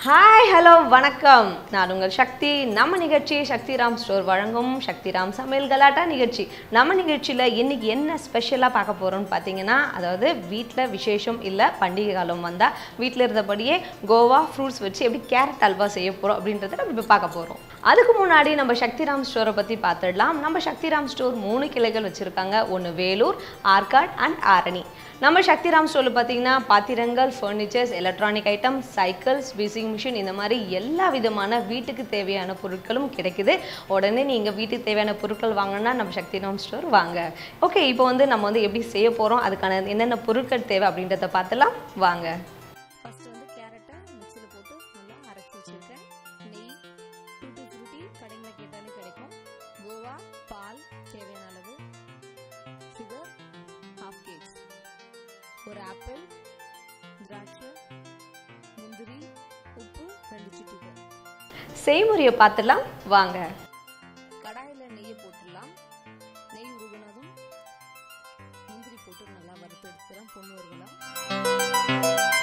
hi hello வணக்கம் நான் உங்கள் சக்தி நம்ம நிகழ்ச்சி சக்திராம் ஸ்டோர் வழங்கும் சக்திராம் சமையல் கலாட்டா நிகழ்ச்சி நம்ம நிகழ்ச்சியில் இன்னைக்கு என்ன ஸ்பெஷலாக பார்க்க போகிறோம்னு பார்த்தீங்கன்னா அதாவது வீட்டில் விசேஷம் இல்லை பண்டிகை காலம் வந்தால் வீட்டில் இருந்தபடியே கோவா ஃப்ரூட்ஸ் வச்சு எப்படி கேரட் அல்வா செய்ய போகிறோம் அப்படின்றத நம்ம இப்போ பார்க்க போகிறோம் அதுக்கு முன்னாடி நம்ம சக்திராம் ஸ்டோரை பற்றி பார்த்துடலாம் நம்ம சக்திராம் ஸ்டோர் மூணு கிளைகள் வச்சுருக்காங்க ஒன்று வேலூர் ஆர்காட் அண்ட் ஆரணி நம்ம சக்திராம் ஸ்டோரில் பார்த்தீங்கன்னா பாத்திரங்கள் furnitures electronic item cycles washing machine இந்த மாதிரி எல்லா விதமான வீட்டுக்கு தேவையான பொருட்களும் கிடைக்குது உடனே நீங்கள் வீட்டுக்கு தேவையான பொருட்கள் வாங்கினா நம்ம சக்திராம் ஸ்டோர் வாங்க ஓகே இப்போ வந்து நம்ம வந்து எப்படி செய்ய போகிறோம் அதுக்கான என்னென்ன பொருட்கள் தேவை அப்படின்றத பார்த்துலாம் வாங்க ஃபர்ஸ்ட் வந்து கேரட்டை மிக்சியில் போட்டு நல்லா அரைச்சி வச்சிருக்கேன் நெய் டூட்டி ஃப்ரூட்டி கடையில் கேட்டாலே கிடைக்கும் கோவா பால் தேவையான அளவு சுகர் ஹாஃப் கேஜ் ஒரு ஆப்பிள் திராட்சை முந்திரி உப்பு ரெண்டு சிட்டிக்கு செய்முறையை பார்த்துலாம் வாங்க கடாயில் நெய்யை போட்டுடலாம் நெய் உருகுனதும் முந்திரி போட்டு நல்லா வறுத்து எடுத்துக்கிறேன் பொண்ணு உருகலாம்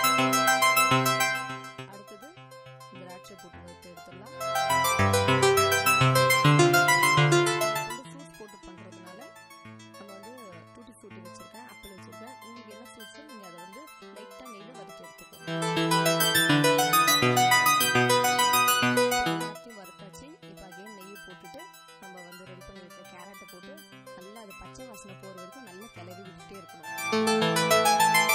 அடுத்தது திராட்சை போட்டு வறுத்து எடுத்துடலாம் வந்து ஃப்ரூட்ஸ் போட்டு பண்ணுறதுனால நம்ம வந்து டூட்டி ஃப்ரூட்டி வச்சுருக்கேன் ஆப்பிள் வச்சுருக்கேன் உங்களுக்கு என்ன ஃப்ரூட்ஸோ நீங்கள் அதை வந்து லைட்டாக நெய்யில் வறுத்து எடுத்துக்கோங்க எல்லாத்தையும் வறுத்தாச்சு இப்போ அகைன் நெய்யை போட்டுட்டு நம்ம வந்து ரெடி பண்ணி வைக்க கேரட்டை போட்டு நல்லா அது பச்சை வாசனை போகிற வரைக்கும் நல்லா கிளறி விட்டுட்டே இருக்கணும்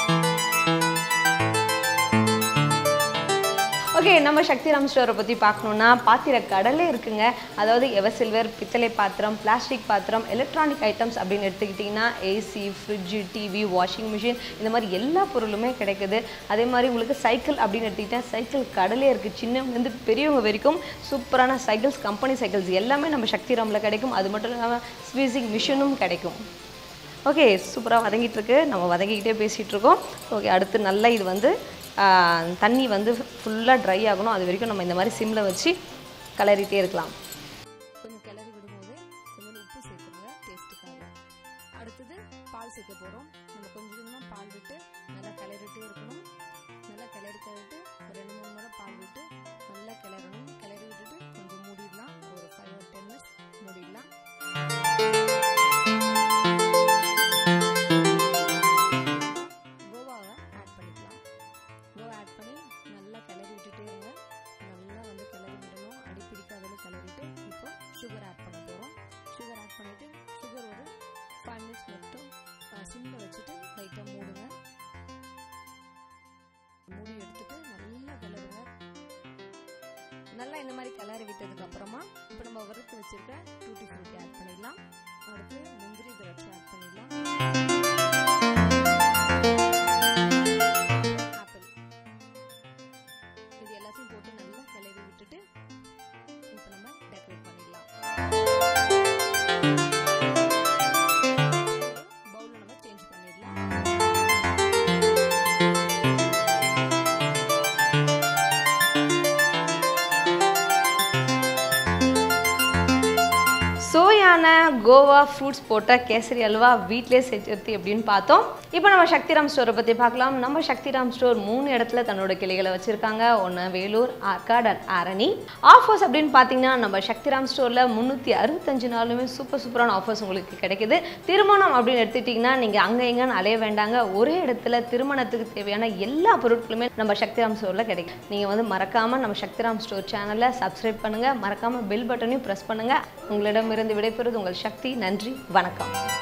ஓகே நம்ம சக்திராம் ஸ்டோரை பற்றி பார்க்கணுன்னா பாத்திர கடலே இருக்குங்க அதாவது எவர் சில்வர் பித்தளை பாத்திரம் பிளாஸ்டிக் பாத்திரம் எலக்ட்ரானிக் ஐட்டம்ஸ் அப்படின்னு எடுத்துக்கிட்டிங்கன்னா AC fridge TV washing machine இந்த மாதிரி எல்லா பொருளுமே கிடைக்குது அதே மாதிரி உங்களுக்கு சைக்கிள் அப்படின்னு எடுத்துக்கிட்டா சைக்கிள் கடலே இருக்குது சின்னவங்கலேருந்து பெரியவங்க வரைக்கும் சூப்பரான சைக்கிள்ஸ் கம்பெனி சைக்கிள்ஸ் எல்லாமே நம்ம சக்திராமில் கிடைக்கும் அது மட்டும் இல்லாமல் ஸ்வீசிங் மிஷினும் கிடைக்கும் ஓகே சூப்பராக வதங்கிட்டு இருக்கு நம்ம வதங்கிக்கிட்டே பேசிகிட்டு இருக்கோம் ஓகே அடுத்து நல்லா இது வந்து ஆ, தண்ணி வந்து ஃபுல்லாக ட்ரை ஆகணும் அது வரைக்கும் நம்ம இந்த மாதிரி சிம்மில் வச்சு கிளறிட்டே இருக்கலாம் கொஞ்சம் கிளறி விடும்போது கொஞ்சம் உப்பு சேர்த்துருங்க டேஸ்ட்டுக்காக அடுத்தது பால் சேர்க்க போகிறோம் நம்ம கொஞ்சம் கொஞ்சமாக பால் விட்டு நல்லா கிளறிட்டே இருக்கணும் நல்லா கிளறி கிளறிட்டு ஒரு ரெண்டு மூணு முறை பால் விட்டு நல்லா கிளறணும் கிளறி விட்டுட்டு கொஞ்சம் மூடிடலாம் ஒரு ஃபைவ் ஒரு டென் மினிட்ஸ் மூடிடலாம் கோவாவை ஆட் பண்ணிக்கலாம் கோவா ஆட் பண்ணி நல்லா கிளறி விட்டுட்டே இருங்க நல்லா வந்து கிளறி விடணும் அடி பிடிக்காதல கிளறிட்டு இப்போ சுகர் ஆட் பண்ண போகிறோம் சுகர் ஆட் பண்ணிவிட்டு சுகர் ஒரு ஃபைவ் மினிட்ஸ் மட்டும் சிம்மில் வச்சுட்டு லைட்டாக மூடுங்க மூடி எடுத்துட்டு நல்லா கிளறுங்க நல்லா இந்த மாதிரி கிளறி விட்டதுக்கு அப்புறமா இப்போ நம்ம வறுத்து வச்சிருக்க டூட்டி ஃப்ரூட்டி ஆட் பண்ணிடலாம் அடுத்து முந்திரி திராட்சை ஆட் பண்ணிடலாம் ஆப்பிள் இது எல்லாத்தையும் போட்டு நல்லா கிளறி விட்டுட்டு இப்போ நம்ம டெக்கரேட் பண்ணிடலாம் பவுலில் நம்ம சேஞ்ச் பண்ணிடலாம் சோயான கோவா ஃப்ரூட்ஸ் போட்ட கேசரி அல்வா வீட்டிலே செஞ்சது எப்படின்னு பார்த்தோம் இப்போ நம்ம சக்திராம் ஸ்டோரை பற்றி பார்க்கலாம் நம்ம சக்திராம் ஸ்டோர் மூணு இடத்துல தன்னோட கிளைகளை வச்சுருக்காங்க ஒன்று வேலூர் ஆர்காட் அண்ட் ஆரணி ஆஃபர்ஸ் அப்படின்னு பார்த்தீங்கன்னா நம்ம சக்திராம் ஸ்டோரில் முந்நூற்றி அறுபத்தஞ்சு நாளுமே சூப்பர் சூப்பரான ஆஃபர்ஸ் உங்களுக்கு கிடைக்குது திருமணம் அப்படின்னு எடுத்துட்டிங்கன்னா நீங்கள் அங்கே எங்கன்னு அலைய வேண்டாங்க ஒரே இடத்துல திருமணத்துக்கு தேவையான எல்லா பொருட்களுமே நம்ம சக்திராம் ஸ்டோரில் கிடைக்கும் நீங்கள் வந்து மறக்காமல் நம்ம சக்திராம் ஸ்டோர் சேனலை சப்ஸ்கிரைப் பண்ணுங்கள் மறக்காமல் பெல் பட்டனையும் ப்ரெஸ் பண்ணுங்கள் உங்களிடமிருந்து விடைபெறுவது உங்கள் சக்தி நன்றி வணக்கம்